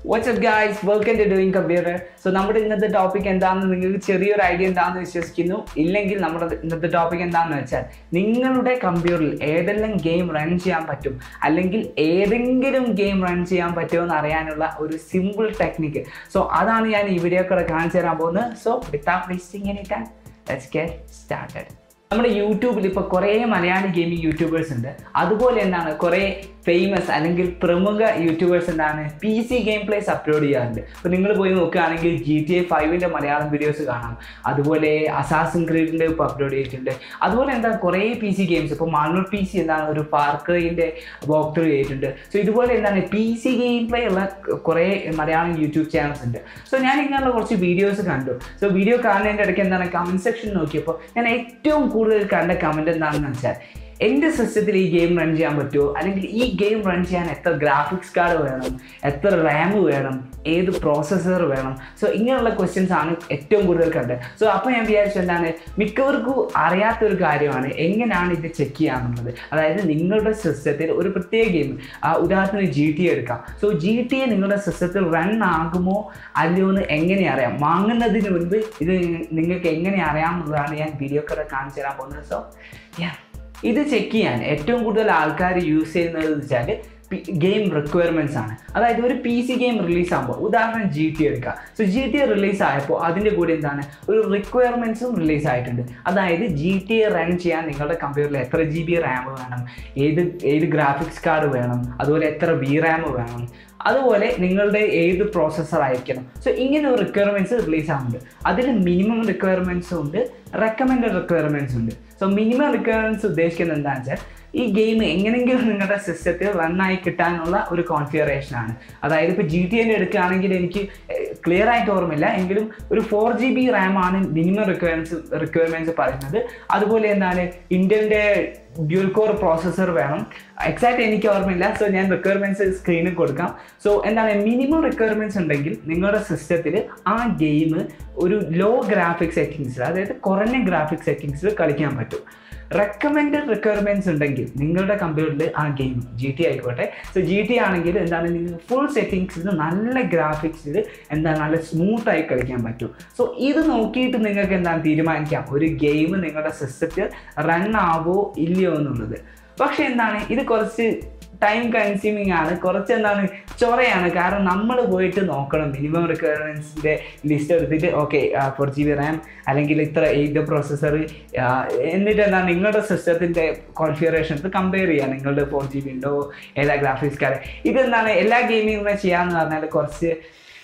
WhatsApp guys welcome to doing computer so നമ്മുടെ ഇന്നത്തെ topic എന്താണെന്ന് നിങ്ങൾക്ക് ചെറിയൊരു ഐഡിയ എന്താണെന്ന് വിശ്വസിക്കുന്നു ഇല്ലെങ്കിൽ നമ്മുടെ ഇന്നത്തെ ടോപ്പിക് എന്താണെന്ന് വെച്ചാൽ നിങ്ങളുടെ കമ്പ്യൂട്ടറിൽ ഏതെല്ലാം ഗെയിം റൺ ചെയ്യാൻ പറ്റും അല്ലെങ്കിൽ ഏതെങ്കിലും ഗെയിം റൺ ചെയ്യാൻ പറ്റുമോ എന്ന് അറിയാനുള്ള ഒരു സിമ്പിൾ ടെക്നിക്ക് സോ അതാണ് ഞാൻ ഈ വീഡിയോ കൂടെ കാണിച്ചു തരാൻ പോകുന്നത് so without wasting any time let's get started നമ്മുടെ യൂട്യൂബിൽ ഇപ്പോൾ കുറേ മലയാളി ഗെയിമിംഗ് യൂട്യൂബേഴ്സ് ഉണ്ട് അതുപോലെ എന്താണ് കുറേ ഫേമസ് അല്ലെങ്കിൽ പ്രമുഖ യൂട്യൂബേഴ്സ് എന്താണ് P C game plays upload ചെയ്യാറുണ്ട് ഇപ്പോൾ നിങ്ങൾ പോയി നോക്കുകയാണെങ്കിൽ ജി ടി എ ഫൈവിൻ്റെ മലയാളം വീഡിയോസ് കാണാം അതുപോലെ അസാസിൻ ക്രീഡിൻ്റെ ഇപ്പോൾ അപ്ലോഡ് ചെയ്തിട്ടുണ്ട് അതുപോലെ എന്താ കുറേ പി സി ഗെയിംസ് ഇപ്പോൾ മാണൂർ പി സി എന്താണ് ഒരു പാർക്കറിൻ്റെ വോക്ക് ത്രൂ ചെയ്തിട്ടുണ്ട് സോ ഇതുപോലെ എന്താണ് പി സി ഗെയിം പ്ലേ ഉള്ള കുറേ മലയാളം യൂട്യൂബ് ചാനൽസ് ഉണ്ട് സോ ഞാൻ ഇങ്ങനെയുള്ള കുറച്ച് വീഡിയോസ് കണ്ടു സോ വീഡിയോ കാണുന്നതിൻ്റെ ഇടയ്ക്ക് എന്താണ് കമൻറ്റ് സെക്ഷൻ നോക്കിയപ്പോൾ ഞാൻ ഏറ്റവും കൂടുതൽ കണ്ട കമൻറ്റ് എന്താണെന്ന് വെച്ചാൽ എൻ്റെ സിസ്റ്റത്തിൽ ഈ ഗെയിം റൺ ചെയ്യാൻ പറ്റുമോ അല്ലെങ്കിൽ ഈ ഗെയിം റൺ ചെയ്യാൻ എത്ര ഗ്രാഫിക്സ് കാർഡ് വേണം എത്ര റാം വേണം ഏത് പ്രോസസ്സർ വേണം സോ ഇങ്ങനെയുള്ള ക്വസ്റ്റ്യൻസ് ആണ് ഏറ്റവും കൂടുതൽ കണ്ടത് സോ അപ്പോൾ ഞാൻ വിചാരിച്ചു എന്താണ് മിക്കവർക്കും അറിയാത്തൊരു കാര്യമാണ് എങ്ങനെയാണ് ഇത് ചെക്ക് ചെയ്യാന്നുള്ളത് അതായത് നിങ്ങളുടെ സിസ്റ്റത്തിൽ ഒരു പ്രത്യേക ഗെയിം ഉദാഹരണത്തിന് ജി ടി എടുക്കാം സോ ജി ടി എ നിങ്ങളുടെ സിസ്റ്റത്തിൽ റൺ ആകുമോ അല്ലയോ എന്ന് എങ്ങനെ അറിയാം വാങ്ങുന്നതിന് മുൻപ് ഇത് നിങ്ങൾക്ക് എങ്ങനെ അറിയാമെന്നുള്ളതാണ് ഞാൻ വീഡിയോ കൂടെ കാണിച്ചു തരാൻ പോകുന്നത് സോ യാ ഇത് ചെക്ക് ചെയ്യാൻ ഏറ്റവും കൂടുതൽ ആൾക്കാർ യൂസ് ചെയ്യുന്നത് വെച്ചാൽ ഗെയിം റിക്വയർമെൻറ്റ്സ് ആണ് അതായത് ഒരു പി സി ഗെയിം റിലീസ് ആകുമ്പോൾ ഉദാഹരണം ജി ടി എടുക്കുക സോ ജി ടി റിലീസ് ആയപ്പോൾ അതിൻ്റെ കൂടെ എന്താണ് ഒരു റിക്വയർമെൻറ്റ്സും റിലീസ് ആയിട്ടുണ്ട് അതായത് ജി ടി റൺ ചെയ്യാൻ നിങ്ങളുടെ കമ്പ്യൂട്ടറിൽ എത്ര ജി ബി റാം വേണം ഏത് ഏത് ഗ്രാഫിക്സ് കാർഡ് വേണം അതുപോലെ എത്ര ബി റാം വേണം അതുപോലെ നിങ്ങളുടെ ഏത് പ്രോസസ്സർ ആയിരിക്കണം സോ ഇങ്ങനെ ഒരു റിക്വയർമെൻറ്റ്സ് റിലീസ് ആവുന്നുണ്ട് അതിൽ മിനിമം റിക്വയർമെൻറ്റ്സും ഉണ്ട് റെക്കമെൻഡഡ് റിക്വയർമെൻറ്റ്സ് ഉണ്ട് സോ മിനിമം റിക്വയർമെൻറ്റ്സ് ഉദ്ദേശിക്കുന്നത് എന്താണെന്ന് വെച്ചാൽ ഈ ഗെയിം എങ്ങനെയെങ്കിലും നിങ്ങളുടെ സിസ്റ്റത്തിൽ റണ്ണായി കിട്ടാനുള്ള ഒരു കോൺഫിഗറേഷൻ ആണ് അതായത് ഇപ്പോൾ ജി ടി എൻ്റെ എടുക്കുകയാണെങ്കിൽ എനിക്ക് ക്ലിയർ ആയിട്ട് ഓർമ്മയില്ല എങ്കിലും ഒരു ഫോർ ജി ബി റാം ആണ് മിനിമം റിക്വയർമെൻറ്റ്സ് റിക്വയർമെൻറ്റ്സ് പറയുന്നത് അതുപോലെ എന്താണ് ഇന്ത്യൻ്റെ ഡ്യൂൽ കോർ പ്രോസസ്സർ വേണം എക്സാക്ട് എനിക്ക് ഓർമ്മയില്ല സോ ഞാൻ റിക്വയർമെൻറ്റ്സ് സ്ക്രീനിൽ കൊടുക്കാം സോ എന്താണ് മിനിമം റിക്വയർമെൻറ്റ്സ് ഉണ്ടെങ്കിൽ നിങ്ങളുടെ സിസ്റ്റത്തിൽ ആ ഗെയിം ഒരു ലോ ഗ്രാഫിക്സ് സെറ്റിങ്സിൽ അതായത് കുറഞ്ഞ ഗ്രാഫിക്സ് സെറ്റിങ്സിൽ കളിക്കാൻ പറ്റും റെക്കമെൻഡഡ് റിക്വയർമെൻറ്റ്സ് ഉണ്ടെങ്കിൽ നിങ്ങളുടെ കമ്പ്യൂട്ടറിൽ ആ ഗെയിം ജി ടി ആയിക്കോട്ടെ സോ ജി ടി ആണെങ്കിൽ എന്താണ് നിങ്ങൾ ഫുൾ സെറ്റിങ്സിൽ നല്ല ഗ്രാഫിക്സിൽ എന്താണ് നല്ല സ്മൂത്തായി കളിക്കാൻ പറ്റും സോ ഇത് നോക്കിയിട്ട് നിങ്ങൾക്ക് എന്താണ് തീരുമാനിക്കാം ഒരു ഗെയിം നിങ്ങളുടെ സിസ്റ്റത്തിൽ റൺ ആവോ ഇല്ലയോ എന്നുള്ളത് പക്ഷേ എന്താണ് ഇത് കുറച്ച് ടൈം കൺസ്യൂമിങ് ആണ് കുറച്ച് എന്താണ് ചൊറയാണ് കാരണം നമ്മൾ പോയിട്ട് നോക്കണം മിനിമം റിക്വയർമെൻറ്റ്സിൻ്റെ ലിസ്റ്റ് എടുത്തിട്ട് okay four G B RAM അല്ലെങ്കിൽ ഇത്ര എയ്റ്റ് പ്രോസസ്സർ എന്നിട്ട് എന്താണ് നിങ്ങളുടെ സിസ്റ്റത്തിൻ്റെ കോൺഫിഗറേഷൻ കമ്പയർ ചെയ്യുക നിങ്ങളുടെ ഫോർ ജി ബി ഉണ്ടോ ഏതാ ഗ്രാഫിക്സ് കാർഡ് ഇതെന്താണ് എല്ലാ ഗെയിമിങ്ങും ചെയ്യാമെന്ന് പറഞ്ഞാൽ കുറച്ച്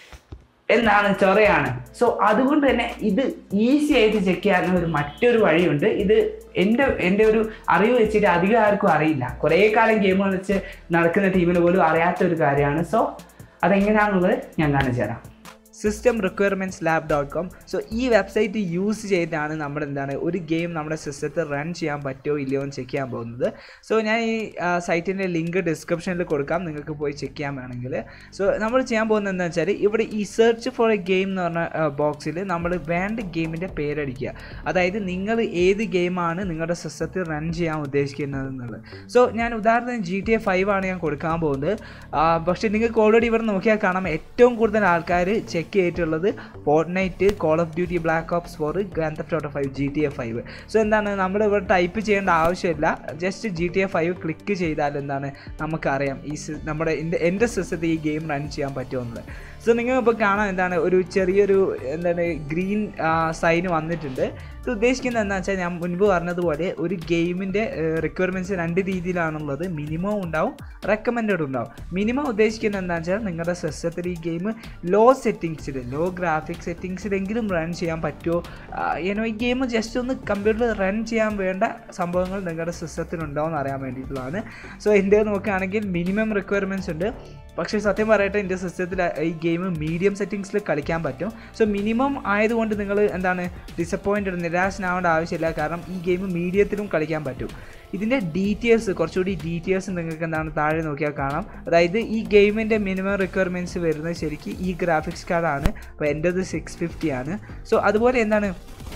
എന്താണ് ചൊറയാണ് സോ അതുകൊണ്ട് തന്നെ ഇത് ഈസി ആയിട്ട് ചെക്ക് ചെയ്യാൻ ഒരു മറ്റൊരു വഴിയുണ്ട് ഇത് എൻ്റെ എൻ്റെ ഒരു അറിവ് വെച്ചിട്ട് അധികം ആർക്കും അറിയില്ല കുറേ കാലം ഗെയിം കളിച്ച് നടക്കുന്ന ടീമിന് പോലും അറിയാത്ത ഒരു കാര്യമാണ് സോ അതെങ്ങനെയാണെന്നുള്ളത് ഞാൻ കാണിച്ചു തരാം system requirements lab dot com so ഈ വെബ്സൈറ്റ് യൂസ് ചെയ്തിട്ടാണ് നമ്മൾ എന്താണ് ഒരു ഗെയിം നമ്മുടെ സിസ്റ്റത്തിൽ റൺ ചെയ്യാൻ പറ്റുമോ ഇല്ലയോ എന്ന് ചെക്ക് ചെയ്യാൻ പോകുന്നത് സോ ഞാൻ ഈ സൈറ്റിൻ്റെ ലിങ്ക് ഡിസ്ക്രിപ്ഷനിൽ കൊടുക്കാം നിങ്ങൾക്ക് പോയി ചെക്ക് ചെയ്യാൻ വേണമെങ്കിൽ സോ നമ്മൾ ചെയ്യാൻ പോകുന്നത് എന്താ വെച്ചാൽ ഇവിടെ ഈ സെർച്ച് ഫോർ എ ഗെയിം എന്ന് പറഞ്ഞ ബോക്സിൽ നമ്മൾ വേണ്ട ഗെയിമിൻ്റെ പേരടിക്കുക അതായത് നിങ്ങൾ ഏത് ഗെയിമാണ് നിങ്ങളുടെ സിസ്റ്റത്തിൽ റൺ ചെയ്യാൻ ഉദ്ദേശിക്കുന്നത് എന്നുള്ളത് സോ ഞാൻ ഉദാഹരണത്തിന് ജി ടി എ ഫൈവ് ആണ് ഞാൻ കൊടുക്കാൻ പോകുന്നത് പക്ഷേ നിങ്ങൾക്ക് ഓൾറെഡി ഇവിടെ നോക്കിയാൽ കാണാം ഏറ്റവും കൂടുതൽ ആൾക്കാർ ചെക്ക് ചെക്ക് ചെയ്തിട്ടുള്ളത് Fortnite call of duty black ops four grand theft auto five G T A five so എന്താണ് നമ്മൾ ഇവിടെ ടൈപ്പ് ചെയ്യേണ്ട ആവശ്യമില്ല just G T A five click ചെയ്താൽ എന്താണ് നമുക്കറിയാം ഈ നമ്മുടെ എൻ്റെ സിസ്റ്റത്തിൽ ഈ ഗെയിം റൺ ചെയ്യാൻ പറ്റുമെന്നുള്ളത് സോ നിങ്ങൾ ഇപ്പോൾ കാണാൻ എന്താണ് ഒരു ചെറിയൊരു എന്താണ് ഗ്രീൻ സൈന് വന്നിട്ടുണ്ട് ഇത് ഉദ്ദേശിക്കുന്നത് എന്താ വെച്ചാൽ ഞാൻ മുൻപ് പറഞ്ഞതുപോലെ ഒരു ഗെയിമിൻ്റെ റിക്വയർമെൻറ്റ്സ് രണ്ട് രീതിയിലാണുള്ളത് മിനിമം ഉണ്ടാവും റെക്കമെൻഡഡ് ഉണ്ടാവും മിനിമം ഉദ്ദേശിക്കുന്നത് എന്താ വെച്ചാൽ നിങ്ങളുടെ സിസ്റ്റത്തിൽ ഈ ഗെയിം ലോ സെറ്റിങ്സിൽ ലോ ഗ്രാഫിക് സെറ്റിങ്സിലെങ്കിലും റൺ ചെയ്യാൻ പറ്റുമോ ഏനോ ഈ ഗെയിം ജസ്റ്റ് ഒന്ന് കമ്പ്യൂട്ടറിൽ റൺ ചെയ്യാൻ വേണ്ട സംഭവങ്ങൾ നിങ്ങളുടെ സിസ്റ്റത്തിൽ ഉണ്ടാവും എന്ന് അറിയാൻ വേണ്ടിയിട്ടുള്ളതാണ് സോ എൻ്റെ നോക്കുകയാണെങ്കിൽ മിനിമം റിക്വയർമെൻറ്റ്സ് ഉണ്ട് പക്ഷേ സത്യം പറയട്ടെ എൻ്റെ സിസ്റ്റത്തിൽ ഈ ഗെയിം മീഡിയം സെറ്റിങ്സിൽ കളിക്കാൻ പറ്റും സോ മിനിമം ആയതുകൊണ്ട് നിങ്ങൾ എന്താണ് ഡിസപ്പോയിൻറ്റഡ് നിരാശനാവേണ്ട ആവശ്യമില്ല കാരണം ഈ ഗെയിം മീഡിയത്തിലും കളിക്കാൻ പറ്റും ഇതിൻ്റെ ഡീറ്റെയിൽസ് കുറച്ചുകൂടി ഡീറ്റെയിൽസ് നിങ്ങൾക്ക് എന്താണ് താഴെ നോക്കിയാൽ കാണാം അതായത് ഈ ഗെയിമിൻ്റെ മിനിമം റിക്വയർമെൻറ്റ്സ് വരുന്നത് ശരിക്കും ഈ ഗ്രാഫിക്സ് കാർഡാണ് അപ്പോൾ എൻ്റെത് സിക്സ് ഫിഫ്റ്റി ആണ് സോ അതുപോലെ എന്താണ്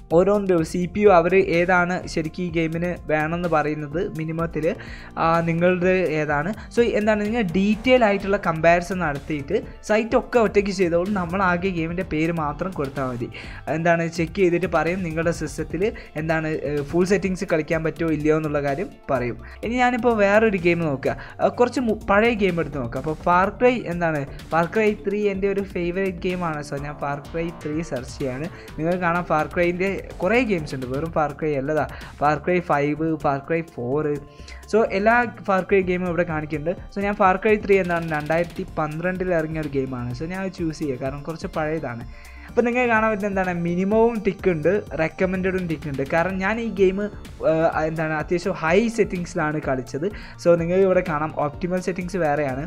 ഓരോന്നും സി പി യു അവർ ഏതാണ് ശരിക്കും ഈ ഗെയിമിന് വേണമെന്ന് പറയുന്നത് മിനിമത്തിൽ നിങ്ങളുടെ ഏതാണ് സോ എന്താണ് നിങ്ങൾ ഡീറ്റെയിൽ ആയിട്ടുള്ള കമ്പാരിസൺ നടത്തിയിട്ട് സൈറ്റ് ഒക്കെ ഒറ്റയ്ക്ക് ചെയ്തോളും നമ്മൾ ആകെ ഗെയിമിൻ്റെ പേര് മാത്രം കൊടുത്താൽ മതി എന്താണ് ചെക്ക് ചെയ്തിട്ട് പറയും നിങ്ങളുടെ സിസ്റ്റത്തിൽ എന്താണ് ഫുൾ സെറ്റിങ്സ് കളിക്കാൻ പറ്റുമോ ഇല്ലയോ എന്നുള്ള കാര്യം പറയും ഇനി ഞാനിപ്പോൾ വേറൊരു ഗെയിം നോക്കുക ആ, കുറച്ച് മു- പഴയ ഗെയിം എടുത്ത് നോക്കുക അപ്പോൾ ഫാർ ക്രൈ എന്താണ് ഫാർ ക്രൈ ത്രീ എൻ്റെ ഒരു ഫേവറേറ്റ് ഗെയിമാണ് സോ ഞാൻ ഫാർ ക്രൈ ത്രീ സെർച്ച് ചെയ്യാണ് നിങ്ങൾക്ക് കാണാം ഫാർ ക്രൈൻ്റെ കുറേ ഗെയിംസ് ഉണ്ട് വെറും ഫാർ ക്രൈ അല്ലതാ Far Cry five Far Cry four so എല്ലാ ഫാർ ക്രൈ ഗെയിമും ഇവിടെ കാണിക്കുന്നുണ്ട് സോ ഞാൻ ഫാർ ക്രൈ ത്രീ എന്താണ് രണ്ടായിരത്തി പന്ത്രണ്ടിൽ ഇറങ്ങിയ ഒരു ഗെയിമാണ് സോ ഞാൻ ചൂസ് ചെയ്യുക കാരണം കുറച്ച് പഴയതാണ് അപ്പോൾ നിങ്ങൾക്ക് കാണാൻ പറ്റുന്ന എന്താണ് മിനിമവും ടിക്ക് ഉണ്ട് റെക്കമെൻഡഡും ടിക്ക് ഉണ്ട് കാരണം ഞാൻ ഈ ഗെയിം എന്താണ് അത്യാവശ്യം ഹൈ സെറ്റിങ്സിലാണ് കളിച്ചത് സോ നിങ്ങൾക്ക് ഇവിടെ കാണാം ഓപ്റ്റിമൽ സെറ്റിങ്സ് വേറെയാണ്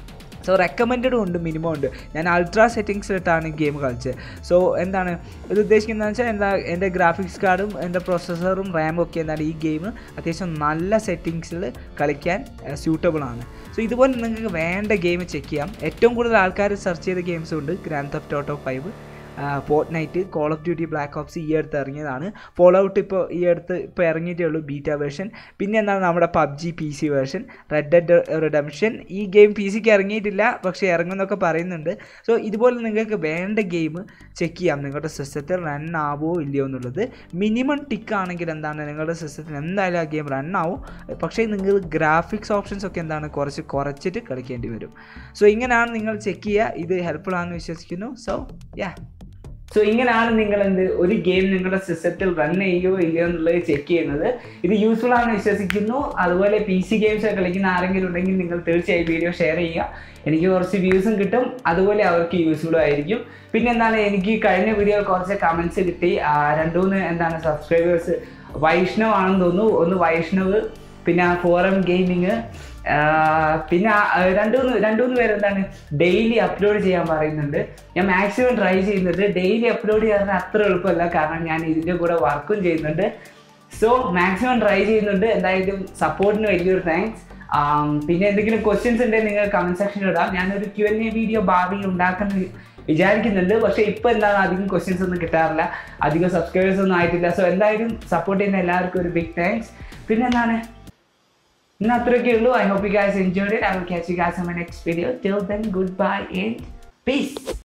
സോ റെക്കമെൻഡഡും ഉണ്ട് മിനിമം ഉണ്ട് ഞാൻ അൾട്രാ സെറ്റിങ്സിലിട്ടാണ് ഗെയിം കളിച്ചത് സോ എന്താണ് ഇത് ഉദ്ദേശിക്കുന്നത് വെച്ചാൽ എന്താ എൻ്റെ ഗ്രാഫിക്സ് കാർഡും എൻ്റെ പ്രൊസസ്സറും റാമും ഒക്കെ എന്താണ് ഈ ഗെയിം അത്യാവശ്യം നല്ല സെറ്റിങ്സിൽ കളിക്കാൻ സ്യൂട്ടബിൾ ആണ് സോ ഇതുപോലെ നിങ്ങൾക്ക് വേണ്ട ഗെയിം ചെക്ക് ചെയ്യാം ഏറ്റവും കൂടുതൽ ആൾക്കാർ സെർച്ച് ചെയ്ത ഗെയിംസും ഉണ്ട് grand theft auto five Fortnite call of duty black ops ഈ അടുത്ത് ഇറങ്ങിയതാണ് ഫോൾ ഔട്ട് ഇപ്പോൾ ഈ അടുത്ത് ഇപ്പോൾ ഇറങ്ങിയിട്ടേ ഉള്ളൂ ബീറ്റ വേർഷൻ പിന്നെ എന്താണ് നമ്മുടെ PUBG P C version red dead redemption ഈ ഗെയിം പി സിക്ക് ഇറങ്ങിയിട്ടില്ല പക്ഷേ ഇറങ്ങുമെന്നൊക്കെ പറയുന്നുണ്ട് സോ ഇതുപോലെ നിങ്ങൾക്ക് വേണ്ട ഗെയിം ചെക്ക് ചെയ്യാം നിങ്ങളുടെ സിസ്റ്റത്തിൽ റൺ ആവുമോ ഇല്ലയോ എന്നുള്ളത് മിനിമം ടിക്ക് ആണെങ്കിൽ എന്താണ് നിങ്ങളുടെ സിസ്റ്റത്തിൽ എന്തായാലും ആ ഗെയിം റൺ ആവും പക്ഷേ നിങ്ങൾ ഗ്രാഫിക്സ് ഓപ്ഷൻസ് ഒക്കെ എന്താണ് കുറച്ച് കുറച്ചിട്ട് കളിക്കേണ്ടി വരും സോ ഇങ്ങനെയാണ് നിങ്ങൾ ചെക്ക് ചെയ്യുക ഇത് ഹെൽപ്ഫുൾ ആണെന്ന് വിശ്വസിക്കുന്നു സോ യാ സോ ഇങ്ങനെയാണ് നിങ്ങൾ എന്ത് ഒരു ഗെയിം നിങ്ങളുടെ സിസ്റ്റത്തിൽ റൺ ചെയ്യുകയോ ഇല്ലയോ എന്നുള്ളത് ചെക്ക് ചെയ്യുന്നത് ഇത് യൂസ്ഫുൾ ആണെന്ന് വിശ്വസിക്കുന്നു അതുപോലെ പി സി ഗെയിംസ് ഒക്കെ കളിക്കുന്ന ആരെങ്കിലും ഉണ്ടെങ്കിൽ നിങ്ങൾ തീർച്ചയായും വീഡിയോ ഷെയർ ചെയ്യുക എനിക്ക് കുറച്ച് വ്യൂസും കിട്ടും അതുപോലെ അവർക്ക് യൂസ്ഫുള്ളും ആയിരിക്കും പിന്നെ എന്താണ് എനിക്ക് കഴിഞ്ഞ വീഡിയോ കുറച്ച് കമൻസ് കിട്ടി ആ, രണ്ട് മൂന്ന് എന്താണ് സബ്സ്ക്രൈബേഴ്സ് വൈഷ്ണവ് ആണെന്ന് തോന്നുന്നു ഒന്ന് വൈഷ്ണവ് പിന്നെ ഫോറം ഗെയിമിങ് പിന്നെ ആ, രണ്ട് മൂന്ന് രണ്ട് മൂന്ന് പേര് എന്താണ് ഡെയിലി അപ്ലോഡ് ചെയ്യാൻ പറയുന്നുണ്ട് ഞാൻ മാക്സിമം ട്രൈ ചെയ്യുന്നുണ്ട് ഡെയിലി അപ്ലോഡ് ചെയ്യാൻ അത്ര എളുപ്പമല്ല കാരണം ഞാൻ ഇതിൻ്റെ കൂടെ വർക്കും ചെയ്യുന്നുണ്ട് സോ മാക്സിമം ട്രൈ ചെയ്യുന്നുണ്ട് എന്തായാലും സപ്പോർട്ടിന് വലിയൊരു താങ്ക്സ് പിന്നെ എന്തെങ്കിലും ക്വസ്റ്റ്യൻസ് ഉണ്ടെങ്കിൽ നിങ്ങൾ കമൻറ്റ് സെക്ഷനിൽ ഇടാം ഞാനൊരു ക്യു എൻ എ വീഡിയോ ഭാവിയിൽ ഉണ്ടാക്കുന്ന വിചാരിക്കുന്നുണ്ട് പക്ഷേ ഇപ്പോൾ എന്താണ് അധികം ക്വസ്റ്റ്യൻസ് ഒന്നും കിട്ടാറില്ല അധികം സബ്സ്ക്രൈബേഴ്സ് ഒന്നും ആയിട്ടില്ല സോ എന്തായാലും സപ്പോർട്ട് ചെയ്യുന്ന എല്ലാവർക്കും ഒരു ബിഗ് താങ്ക്സ് പിന്നെ എന്താണ് ഇന്ന് അത്രയൊക്കെ ഉള്ളൂ I hope you guys enjoy it I will catch you guys on my next video till then good bye and piece